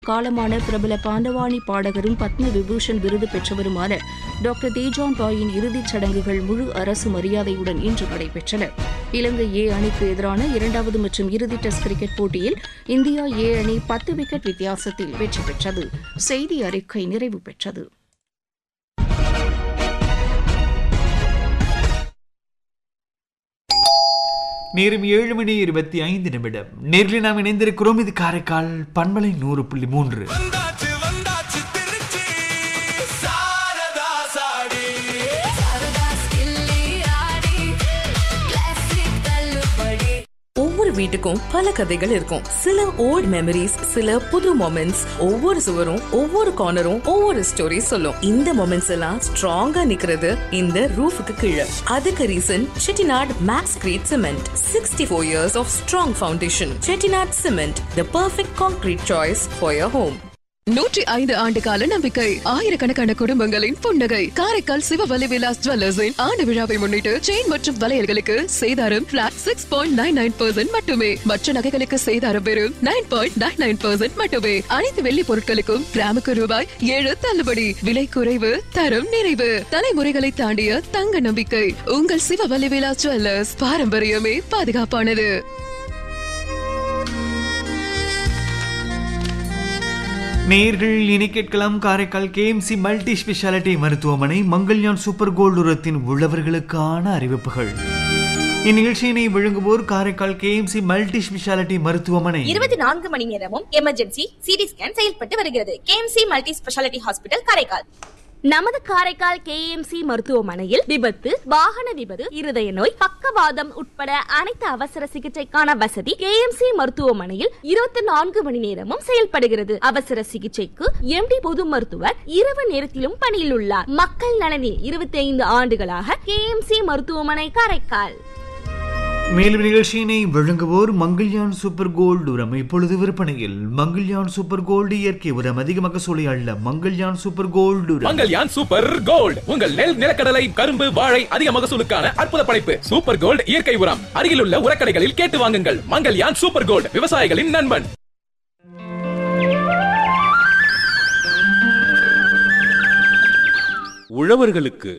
காலமான பிரபல பாண்டவாணி பாடகரும் பத்ம விபூஷன் விருது பெற்றவருமான டாக்டர் தேஜான் ராயின் இறுதிச் சடங்குகள் முழு அரசு மரியாதையுடன் இன்று நடைபெற்றன இலங்கை ஏ அணிக்கு எதிரான இரண்டாவது மற்றும் இறுதி டெஸ்ட் கிரிக்கெட் போட்டியில் இந்தியா ஏ அணி பத்து விக்கெட் வித்தியாசத்தில் வெற்றி பெற்றது செய்தி அறிக்கை நிறைவு பெற்றது நேரம் ஏழு மணி இருபத்தி ஐந்து நிமிடம் நேரில் நாம் இணைந்திருக்கிறோம் இது காரைக்கால் பண்பலை நூறு புள்ளி மூன்று வந்தாச்சு வந்தாச்சு திருச்சி சாரதா சாடி ஒவ்வொரு வீட்டுக்கும் பல கதைகள் இருக்கும் சில ஓல்ட் மெமரிஸ் சில புது மொமெண்ட்ஸ் ஒவ்வொரு சுவரும் ஒவ்வொரு கார்னரும் ஒவ்வொரு ஸ்டோரி சொல்லும் இந்த மொமெண்ட்ஸ் எல்லாம் ஸ்ட்ராங்கா நிக்கிறது இந்த ரூஃபுக்கு கீழே அதுக்கு reason Chettinad max crete cement sixty four years of strong foundation Chettinad cement the perfect concrete choice for your home நூற்றி ஐந்து ஆண்டு கால நம்பிக்கை ஆயிரக்கணக்கான குடும்பங்களின் புன்னகை காரைக்கால் சிவவலி விலாஸ் ஜுவல்லர்ஸின் ஆண்டு விழாவை முன்னிட்டு செயின் மற்றும் வளையல்களுக்கு சேதாரம் flat six point nine nine percent மட்டுமே மற்ற நகைகளுக்கு சேதாரம் வெறும் nine point nine nine percent மட்டுமே அனைத்து வெள்ளி பொருட்களுக்கும் கிராமுக்கு ரூபாய் ஏழு தள்ளுபடி விலை குறைவு தரம் நிறைவு தலைமுறைகளை தாண்டிய தங்க நம்பிக்கை உங்கள் சிவவலி விலாஸ் ஜுவல்லர்ஸ் பாரம்பரியமே பாதுகாப்பானது நேர்கள் இனி கேட்கலாம் காரைக்கால் கேஎம்சி மல்டி ஸ்பெஷாலிட்டி மருத்துவமனை மங்கள்யான் சூப்பர் கோல்டு உரத்தின் உள்ளவர்களுக்கான அறிவிப்புகள் இந்நிகழ்ச்சியினை வழங்குவோர் காரைக்கால் கேஎம்சி மல்டி ஸ்பெஷாலிட்டி மருத்துவமனை இருபத்தி நான்கு மணி நேரமும் எமர்ஜென்சி சிடி ஸ்கேன் செயல்பட்டு வருகிறது KMC multi speciality hospital Karaikal நமது காரைக்கால் கேஎம்சி மருத்துவமனையில் விபத்து வாகன விபத்து இருதய நோய் பக்கவாதம் உட்பட அனைத்து அவசர சிகிச்சைக்கான வசதி கேஎம்சி மருத்துவமனையில் இருபத்தி நான்கு மணி நேரமும் செயல்படுகிறது அவசர சிகிச்சைக்கு எம்டி பொது மருத்துவர் இரவு நேரத்திலும் பணியில் உள்ளார் மக்கள் நலனில் இருபத்தி ஐந்து ஆண்டுகளாக கேஎம்சி மருத்துவமனை காரைக்கால் மேலும் நிகழ்ச்சியினை வழங்குவோர் மங்கள்யான் சூப்பர் கோல்டு உரம் இப்பொழுது விற்பனையில் மங்கள்யான் சூப்பர் கோல்டு இயற்கை உரம் அதிக மகசூலை அல்ல மங்கள்யான் சூப்பர் கோல்டு உரம் மங்கல்யான் சூப்பர் கோல்ட் உங்கள் நெல் நிலக்கடலை கரும்பு வாழை அதிக மகசூலுக்கான அற்புத படைப்பு சூப்பர் கோல்ட் இயற்கை உரம் அருகிலுள்ள உரக்கடைகளில் கேட்டு வாங்குங்கள் மங்கல்யான் சூப்பர் கோல்ட் விவசாயிகளின் நண்பன் உழவர்களுக்கு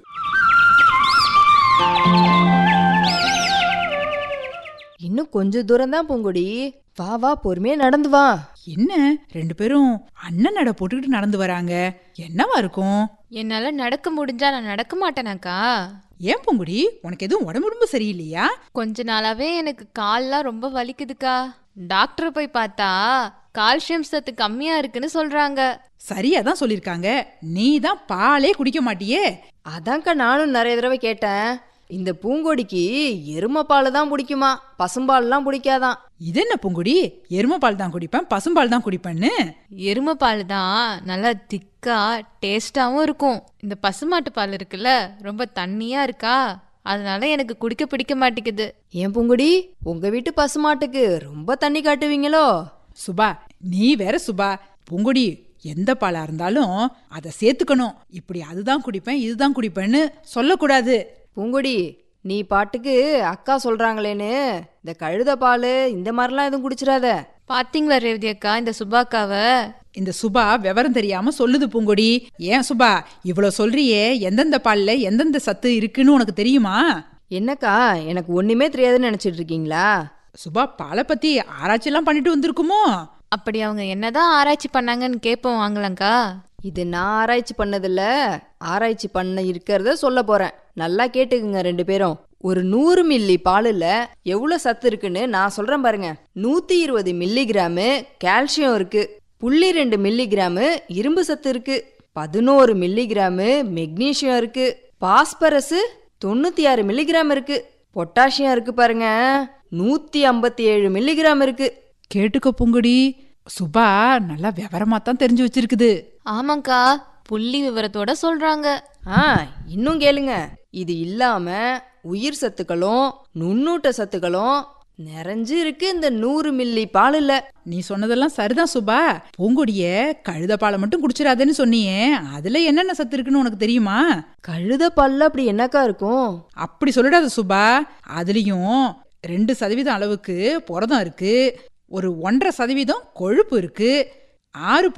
இன்னும் கொஞ்ச தூரம் தான் பூங்குடி வா வா பொறுமையா நடந்து வா என்ன ரெண்டு பேரும் அண்ணன் நட போட்டுக்கிட்டு நடந்து வராங்க என்னவா இருக்கும் என்னால நடக்க முடிஞ்சா நான் நடக்க மாட்டேனாக்கா ஏன் பூங்குடி உனக்கு எதுவும் உடம்பு உடம்பு சரியில்லையா கொஞ்ச நாளாவே எனக்கு கால்லாம் ரொம்ப வலிக்குதுக்கா டாக்டர் போய் பார்த்தா கால்சியம் சத்து கம்மியா இருக்குன்னு சொல்றாங்க சரியா தான் சொல்லிருக்காங்க நீ தான் பாலே குடிக்க மாட்டியே அதான்க்கா நானும் நிறைய தடவை கேட்டேன் இந்த பூங்கொடிக்கு எருமை பால் தான் பிடிக்குமா பசும்பால்லாம் பிடிக்காதான் இது என்ன பூங்குடி எருமை பால் தான் குடிப்பேன் பசும்பால் தான் குடிப்பேன்னு எருமை பால் தான் நல்லா திக்கா டேஸ்டாவும் இருக்கும் இந்த பசுமாட்டு பால் இருக்குல்ல ரொம்ப தண்ணியா இருக்கா அதனால எனக்கு குடிக்க பிடிக்க மாட்டேங்குது ஏன் பூங்குடி உங்க வீட்டு பசுமாட்டுக்கு ரொம்ப தண்ணி காட்டுவீங்களோ சுபா நீ வேற சுபா பூங்குடி எந்த பாலா இருந்தாலும் அதை சேர்த்துக்கணும் இப்படி அதுதான் குடிப்பேன் இதுதான் குடிப்பேன்னு சொல்லக்கூடாது பூங்குடி நீ பாட்டுக்கு அக்கா சொல்றாங்களேன்னு இந்த கழுத பால் இந்த மாதிரிலாம் எதுவும் குடிச்சிடாத பாத்தீங்களா ரேவதி அக்கா இந்த சுபாக்காவை இந்த சுபா விவரம் தெரியாம சொல்லுது பூங்கொடி ஏன் சுபா இவ்வளோ சொல்றியே எந்தெந்த பால்ல எந்தெந்த சத்து இருக்குன்னு உனக்கு தெரியுமா என்னக்கா எனக்கு ஒண்ணுமே தெரியாதுன்னு நினைச்சிட்டு இருக்கீங்களா சுபா பாலை பத்தி ஆராய்ச்சியெல்லாம் பண்ணிட்டு வந்திருக்குமோ அப்படி அவங்க என்னதான் ஆராய்ச்சி பண்ணாங்கன்னு கேட்போம் வாங்கலாங்க்கா இது நான் ஆராய்ச்சி பண்ணதில்ல ஆராய்ச்சி பண்ண இருக்கிறத சொல்ல போறேன் நல்லா கேட்டுக்குங்க ரெண்டு பேரும் ஒரு நூறு மில்லி பாலில் எவ்வளோ சத்து இருக்குன்னு நான் சொல்றேன் பாருங்க நூத்தி இருபது மில்லிகிராமு கால்சியம் இருக்கு புள்ளி ரெண்டு மில்லிகிராமு இரும்பு சத்து இருக்கு பதினோரு மில்லிகிராமு மெக்னீசியம் இருக்கு பாஸ்பரஸ் தொண்ணூத்தி ஆறு மில்லிகிராம் இருக்கு பொட்டாசியம் இருக்கு பாருங்க நூத்தி ஐம்பத்தி ஏழு மில்லிகிராம் இருக்கு கேட்டுக்க பூங்குடி சுபா நல்லா விவரமா தான் தெரிஞ்சு வச்சிருக்குது ஆமாக்கா புள்ளி விவரத்தோட சொல்றாங்க ஆ இன்னும் கேளுங்க இது இல்லாம உயிர் சத்துக்களும் நுண்ணூட்ட சத்துக்களும் நிறைஞ்சு இருக்கு இந்த நூறு மில்லி பாலில் நீ சொன்னதெல்லாம் சரிதான் சுபா பூங்கொடிய கழுத பாலை மட்டும் குடிச்சிடாதேன்னு சொன்னியே அதுல என்னென்ன சத்து இருக்குன்னு உனக்கு தெரியுமா கழுத பால்ல அப்படி என்னக்கா இருக்கும் அப்படி சொல்லிடாத சுபா அதுலயும் ரெண்டு சதவீதம் அளவுக்கு புரதம் இருக்கு ஒரு ஒன்றரை சதவீதம் கொழுப்பு இருக்கு ஆறு